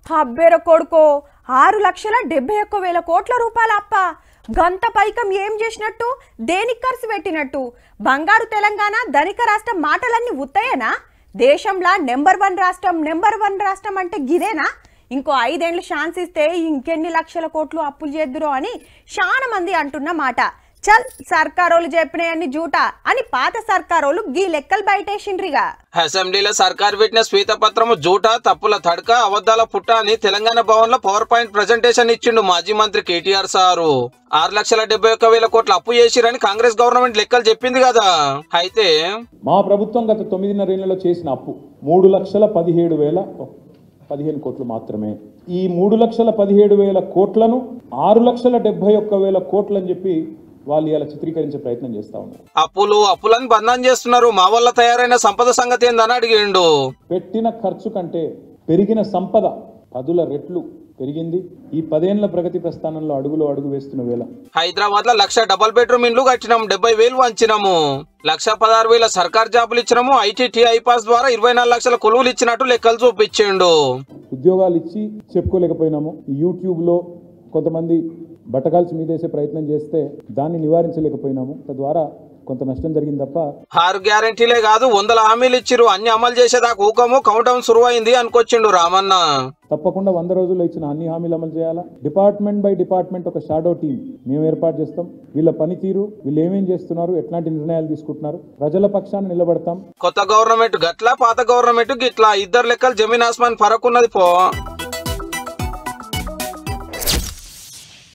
హబ్బెర కొడుకో ఆరు లక్షల డెబ్బై ఒక్క వేల కోట్ల రూపాయల అప్ప గంత పైకం ఏం చేసినట్టు దేనికి ఖర్చు పెట్టినట్టు బంగారు తెలంగాణ ధనిక రాష్ట్రం మాటలన్నీ ఉత్తయేనా దేశంలా నెంబర్ వన్ రాష్ట్రం నెంబర్ వన్ రాష్ట్రం అంటే గిదేనా ఇంకో ఐదేండ్లు ఛాన్స్ ఇస్తే ఇంకెన్ని లక్షల కోట్లు అప్పులు చేద్దురో అని చాలా మంది అంటున్న మాట చల్ సర్కారోళ్ళు చెప్పినాయన్ని జూటా అని పాత సర్కారోళ్ళు గీ లెక్కలు బయటేసిండ్రిగా అసెంబ్లీలో సర్కార్ పెట్టిన శ్వేతపత్రము జూట తప్పుల తడక అబద్ధాల పుట్ట అని తెలంగాణ భవన్ లో పవర్ పాయింట్ ప్రజెంటేషన్ ఇచ్చిండు మాజీ మంత్రి కేటీఆర్ సారు ఆరు లక్షల డెబ్బై ఒక్క వేల కోట్ల అప్పు చేసిరని కాంగ్రెస్ గవర్నమెంట్ లెక్కలు చెప్పింది కదా అయితే మా ప్రభుత్వం గత తొమ్మిదిన్నరేళ్లలో చేసిన అప్పు మూడు లక్షల పదిహేడు వేల పదిహేను కోట్లు మాత్రమే ఈ మూడు లక్షల పదిహేడు వేల కోట్లను ఆరు లక్షల డెబ్బై ఒక్క వేల కోట్లు అని చెప్పి వాళ్ళు ఇలా చిత్రీకరించే ప్రయత్నం చేస్తా ఉన్నారు అప్పులు అప్పులని బంధం చేస్తున్నారు మా వల్ల తయారైన సంపద సంగతి ఏందని అడిగిండు పెట్టిన ఖర్చు కంటే పెరిగిన సంపద పదుల రెట్లు పెరిగింది ఈ పదేళ్ల ప్రగతి ప్రస్థానంలో అడుగులో అడుగు వేస్తున్న వేళ హైదరాబాద్ లో లక్ష డబల్ బెడ్రూమ్ ఇండ్లు కట్టినాం డెబ్బై వేలు వంచినాము లక్ష పదహారు వేల సర్కార్ జాబులు ఇచ్చినాము ఐటీటీ ఐపాస్ ద్వారా ఇరవై నాలుగు లక్షల కొలువులు ఇచ్చినట్టు లెక్కలు చూపించిండు ఉద్యోగాలు ఇచ్చి చెప్పుకోలేకపోయినాము ఈ యూట్యూబ్లో కొంతమంది బట్టకాల్చి మీదేసే ప్రయత్నం చేస్తే దాన్ని నివారించలేకపోయినాము తద్వారా కొంత నష్టం జరిగింది తప్ప ఆరు గ్యారెంటీలే కాదు వందల హామీలు ఇచ్చిరు అన్ని అమలు చేసేదాకా ఊకము కౌంట్ డౌన్ సురువైంది అనుకొచ్చిండు రామన్న తప్పకుండా వంద రోజుల్లో ఇచ్చిన అన్ని హామీలు అమలు చేయాలా డిపార్ట్మెంట్ బై డిపార్ట్మెంట్ ఒక షాడో టీం మేము ఏర్పాటు చేస్తాం వీళ్ళ పనితీరు వీళ్ళు ఏమేం చేస్తున్నారు ఎట్లాంటి నిర్ణయాలు తీసుకుంటున్నారు ప్రజల పక్షాన నిలబడతాం కొత్త గవర్నమెంట్ గట్ల పాత గవర్నమెంట్ గిట్లా ఇద్దరు లెక్కలు జమీన్ ఆస్మాన్ ఫరక్ ఉన్నది పో